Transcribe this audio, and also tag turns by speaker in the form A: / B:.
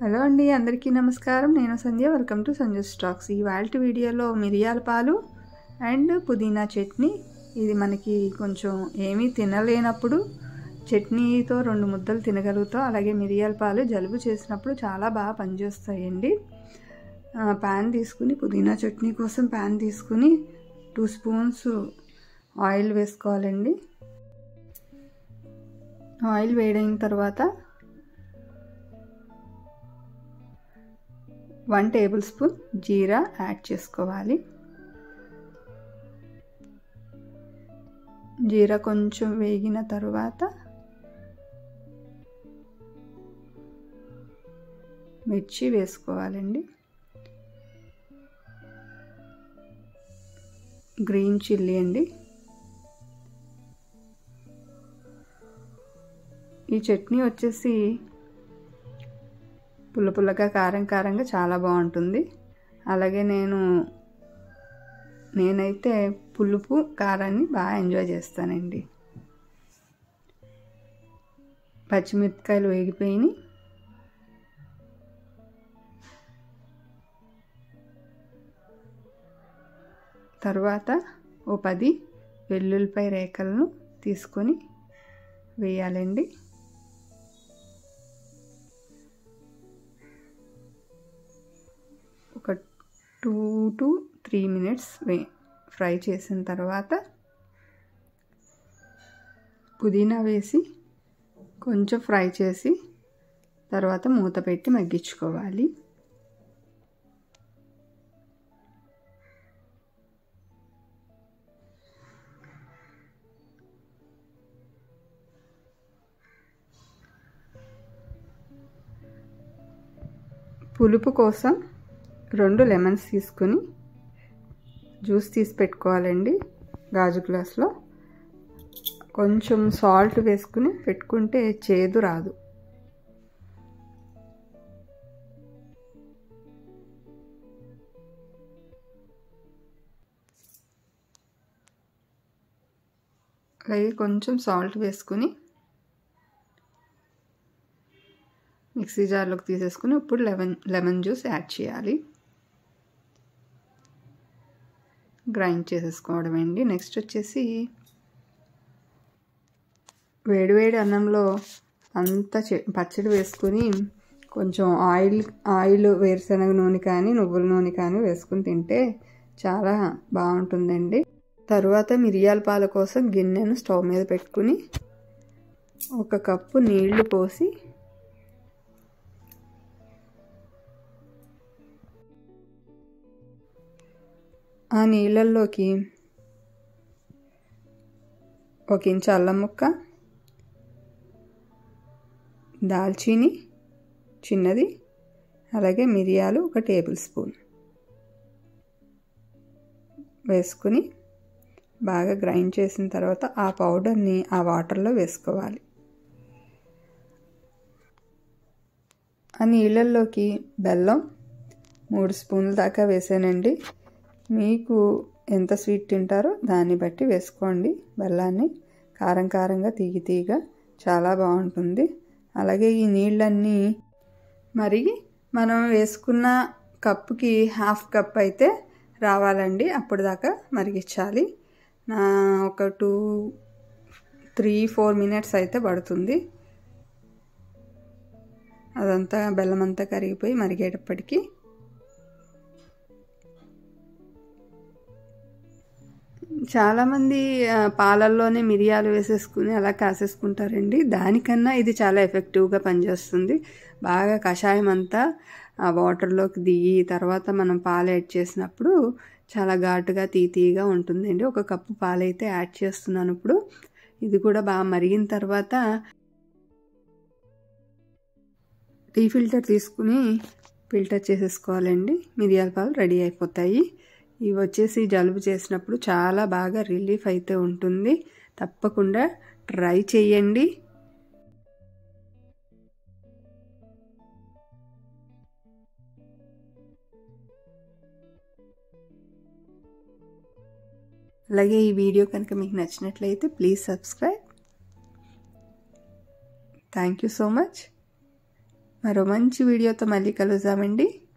A: hello అండి అందరికీ నమస్కారం నేను Sandhya welcome to Sanjay stocks ఇవాళ వీడియోలో మిరియాల పాలు అండ్ పుదీనా చట్నీ ఇది మనకి కొంచెం ఏమీ తినలేనప్పుడు చట్నీతో రెండు ముద్దలు తినగలుగుతాం అలాగే మిరియాల పాలు జలుబు చేసినప్పుడు చాలా బాగా పనిచేస్తాయండి ప్యాన్ తీసుకుని పుదీనా చట్నీ కోసం ప్యాన్ తీసుకుని టూ స్పూన్స్ ఆయిల్ వేసుకోవాలండి ఆయిల్ వేడైన తర్వాత one tablespoon jeera add చేసుకోవాలి జీరా కొంచెం వేగిన తర్వాత మిర్చి వేసుకోవాలండి గ్రీన్ చిల్లీ అండి ఈ చట్నీ వచ్చేసి పుల్ల పుల్లగా కారం కారంగా చాలా బాగుంటుంది అలాగే నేను నేనైతే పులుపు కారాన్ని బాగా ఎంజాయ్ చేస్తానండి పచ్చిమిరపకాయలు వేగిపోయి తర్వాత ఓ పది వెల్లుల్లిపాయ రేఖలను తీసుకొని వేయాలండి ఒక టూ టు త్రీ మినిట్స్ వే ఫ్రై చేసిన తర్వాత పుదీనా వేసి కొంచెం ఫ్రై చేసి తర్వాత మూత పెట్టి మగ్గించుకోవాలి పులుపు కోసం రెండు లెమన్స్ తీసుకొని జ్యూస్ తీసి పెట్టుకోవాలండి గాజు గ్లాస్లో కొంచెం సాల్ట్ వేసుకుని పెట్టుకుంటే చేదు రాదు అలాగే కొంచెం సాల్ట్ వేసుకుని మిక్సీ జార్లోకి తీసేసుకుని ఇప్పుడు లెమన్ లెమన్ జ్యూస్ యాడ్ చేయాలి గ్రైండ్ చేసేసుకోవడం అండి నెక్స్ట్ వచ్చేసి వేడివేడి అన్నంలో అంత పచ్చడి వేసుకుని కొంచెం ఆయిల్ ఆయిల్ వేరుశనగ నూనె కానీ నువ్వుల నూనె కానీ వేసుకుని తింటే చాలా బాగుంటుందండి తరువాత మిరియాల పాల కోసం గిన్నెను స్టవ్ మీద పెట్టుకుని ఒక కప్పు నీళ్లు పోసి ఆ నీళ్ళల్లోకి ఒక ఇంచు అల్లం ముక్క దాల్చీని చిన్నది అలాగే మిరియాలు ఒక టేబుల్ స్పూన్ వేసుకుని బాగా గ్రైండ్ చేసిన తర్వాత ఆ పౌడర్ని ఆ వాటర్లో వేసుకోవాలి ఆ నీళ్ళల్లోకి బెల్లం మూడు స్పూన్ల దాకా వేసానండి మీకు ఎంత స్వీట్ తింటారో దాన్ని బట్టి వేసుకోండి బెల్లాన్ని కారం కారంగా తీగి తీగ చాలా బాగుంటుంది అలాగే ఈ నీళ్ళన్నీ మరిగి మనం వేసుకున్న కప్పుకి హాఫ్ కప్ అయితే రావాలండి అప్పుడు దాకా మరిగించాలి నా ఒక టూ త్రీ ఫోర్ మినిట్స్ అయితే పడుతుంది అదంతా బెల్లం అంతా కరిగిపోయి మరిగేటప్పటికి చాలామంది పాలల్లోనే మిరియాలు వేసేసుకుని అలా కాసేసుకుంటారండి దానికన్నా ఇది చాలా ఎఫెక్టివ్గా పనిచేస్తుంది బాగా కషాయం అంతా ఆ వాటర్లోకి దిగి తర్వాత మనం పాలు యాడ్ చేసినప్పుడు చాలా ఘాటుగా తీతీగా ఉంటుందండి ఒక కప్పు పాలు అయితే యాడ్ చేస్తున్నాను ఇప్పుడు ఇది కూడా బాగా మరిగిన తర్వాత టీ ఫిల్టర్ తీసుకుని ఫిల్టర్ చేసేసుకోవాలండి మిరియాల పాలు రెడీ అయిపోతాయి ఇవి వచ్చేసి జలుబు చేసినప్పుడు చాలా బాగా రిలీఫ్ అయితే ఉంటుంది తప్పకుండా ట్రై చేయండి అలాగే ఈ వీడియో కనుక మీకు నచ్చినట్లయితే please subscribe thank you so much మరో మంచి వీడియోతో మళ్ళీ కలుద్దామండి